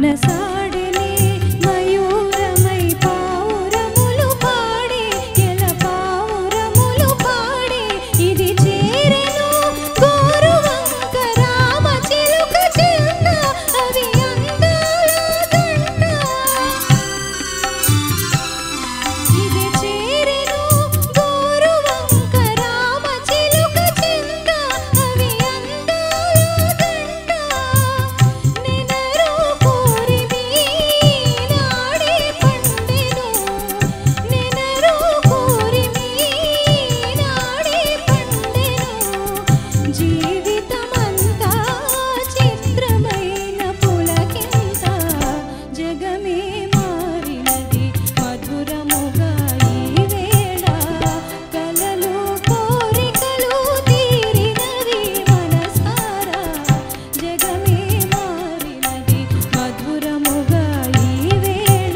మనసాడిని మయూరమై పావురములు పాడి ఎల పావురములు పాడి ఇది చేరెను గోరువంక రామ చిలుక చిన్న అవి అందాల దండ ఇది చేరెను గోరువంక రామ చిలుక చింత అవి అందాల దండ నెనరు కోరిమి నాడి పండెను నెనరు కోరిమి నాడి పండెను జీవితమంతా చిత్రమైన పులకింత జగమే మారినది మధురముగా ఈ వేళ కలలు కోరికలు తీరినవి మనసారా జగమే మారినది మధురముగా ఈ వేళ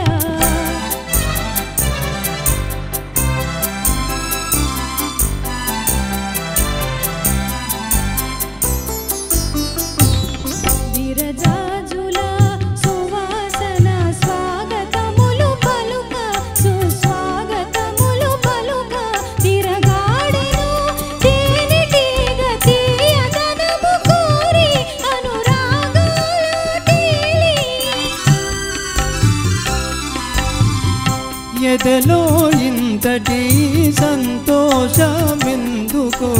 విరజాజుల సువాసన స్వాగతములు పలుక సుస్వాగతములు పలుక తిరగాడెను తేనెటీగ తీయదనము కోరి అనురాగాల తేలి ఎదలో ఇంతటి సంతోషమెందుకో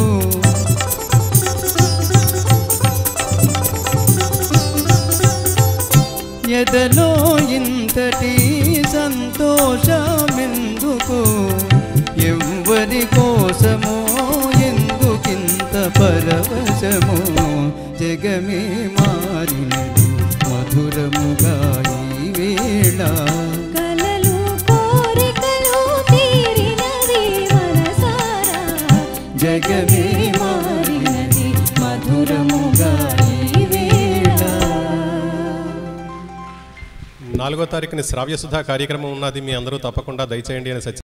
ఎదలో ఇంతటి సంతోషమెందుకో ఎవ్వరి కోసమో ఎందుకింత పరవశమో జగమే మారినది మధురముగా ఈ వేళ కలలు కోరికలు తీరినది మనసారా జగమే మారినది మధురముగా ఈ వేళ నాలుగో తారీఖుని శ్రావ్యసుధ కార్యక్రమం ఉన్నది మీ అందరూ తప్పకుండా దయచేయండి అని సత్య